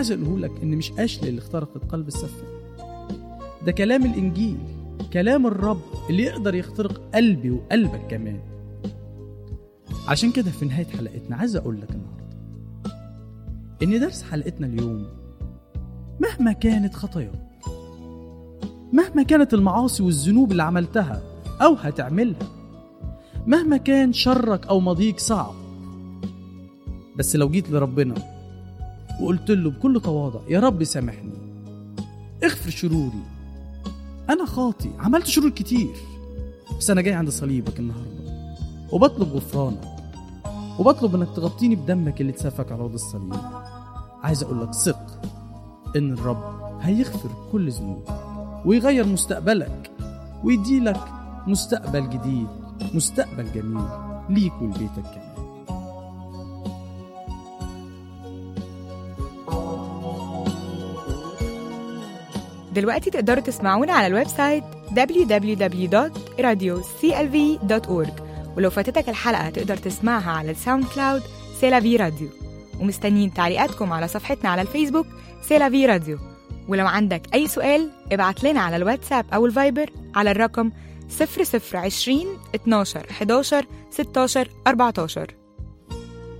عايز اقوله لك ان مش اشلي اللي اخترقت قلب السفاح ده كلام الانجيل كلام الرب اللي يقدر يخترق قلبي وقلبك كمان عشان كده في نهايه حلقتنا عايز اقول لك النهارده ان درس حلقتنا اليوم مهما كانت خطاياك مهما كانت المعاصي والذنوب اللي عملتها او هتعملها مهما كان شرك او مضيق صعب بس لو جيت لربنا وقلت له بكل تواضع يا رب سامحني اغفر شروري انا خاطي عملت شرور كتير بس انا جاي عند صليبك النهارده وبطلب غفرانك وبطلب انك تغطيني بدمك اللي اتسفك على عود الصليب عايز اقول لك ثق ان الرب هيغفر كل ذنوبك ويغير مستقبلك ويديلك مستقبل جديد مستقبل جميل ليك ولبيتك كمان دلوقتي تقدروا تسمعونا على الويب سايت www.radioclv.org ولو فاتتك الحلقة تقدر تسمعها على الساوند كلاود سيلافي راديو ومستنيين تعليقاتكم على صفحتنا على الفيسبوك سيلافي راديو ولو عندك أي سؤال ابعت لنا على الواتساب أو الفايبر على الرقم 0020 12 11 16 14